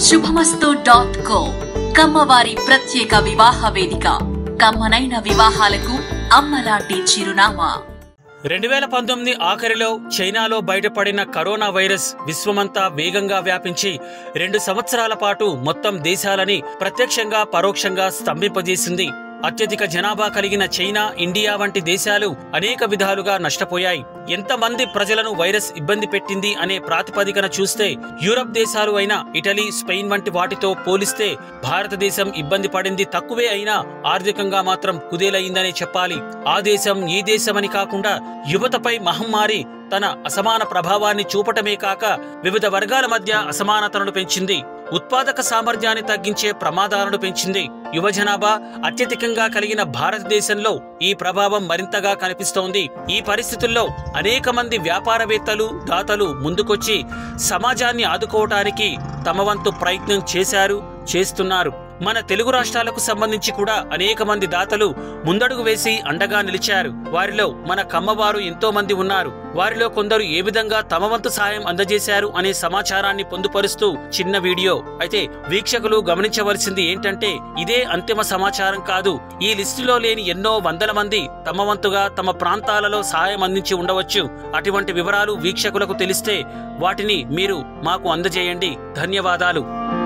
శుభమస్తు dot co కమ్మవారి ప్రత్యేక వివాహ వేదిక కమ్మనైన వివాహాలకు అమ్మలాంటి చిరునామా రెండు వేల పంతొమ్మిది ఆఖరిలో చైనాలో బయటపడిన కరోనా వైరస్ విశ్వమంతా వేగంగా వ్యాపించి రెండు సంవత్సరాల పాటు మొత్తం దేశాలని ప్రత్యక్షంగా పరోక్షంగా స్తంభింపజేసింది అత్యధిక జనాభా కలిగిన చైనా ఇండియా వంటి దేశాలు అనేక విధాలుగా నష్టపోయాయి ఎంతమంది ప్రజలను వైరస్ ఇబ్బంది పెట్టింది అనే ప్రాతిపదికన చూస్తే యూరప్ దేశాలు అయిన ఇటలీ స్పెయిన్ వంటి వాటితో పోలిస్తే భారతదేశం ఇబ్బంది పడింది తక్కువే అయినా ఆర్థికంగా మాత్రం కుదేలయ్యిందనే చెప్పాలి ఆ దేశం ఈ దేశమని కాకుండా యువతపై మహమ్మారి తన అసమాన ప్రభావాన్ని చూపటమే కాక వివిధ వర్గాల మధ్య అసమానతలను పెంచింది ఉత్పాదక సామర్థ్యాన్ని తగ్గించే ప్రమాదాలను పెంచింది యువ జనాభా అత్యధికంగా కలిగిన భారతదేశంలో ఈ ప్రభావం మరింతగా కనిపిస్తోంది ఈ పరిస్థితుల్లో అనేక మంది వ్యాపారవేత్తలు దాతలు ముందుకొచ్చి సమాజాన్ని ఆదుకోవటానికి తమ వంతు ప్రయత్నం చేశారు చేస్తున్నారు మన తెలుగు రాష్ట్రాలకు సంబంధించి కూడా అనేక మంది దాతలు ముందడుగు వేసి అండగా నిలిచారు వారిలో మన కమ్మవారు ఎంతో మంది ఉన్నారు వారిలో కొందరు ఏ విధంగా తమ వంతు సాయం అందజేశారు అనే సమాచారాన్ని పొందుపరుస్తూ చిన్న వీడియో అయితే వీక్షకులు గమనించవలసింది ఏంటంటే ఇదే అంతిమ సమాచారం కాదు ఈ లిస్టులో లేని ఎన్నో వందల మంది తమ వంతుగా తమ ప్రాంతాలలో సహాయం అందించి ఉండవచ్చు అటువంటి వివరాలు వీక్షకులకు తెలిస్తే వాటిని మీరు మాకు అందజేయండి ధన్యవాదాలు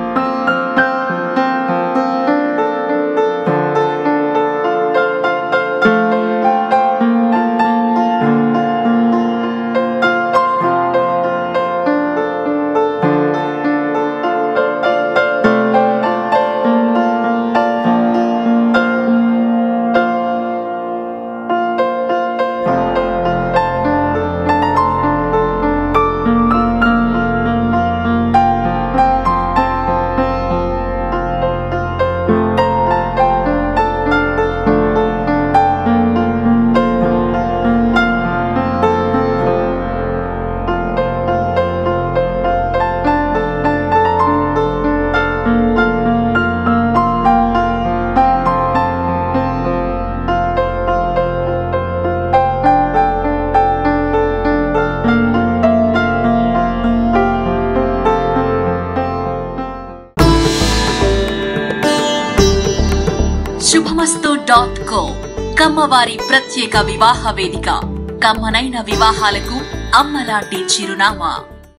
శుభమస్తు డాట్ కో కమ్మవారి ప్రత్యేక వివాహ వేదిక కమ్మనైన వివాహాలకు అమ్మలాంటి చిరునామా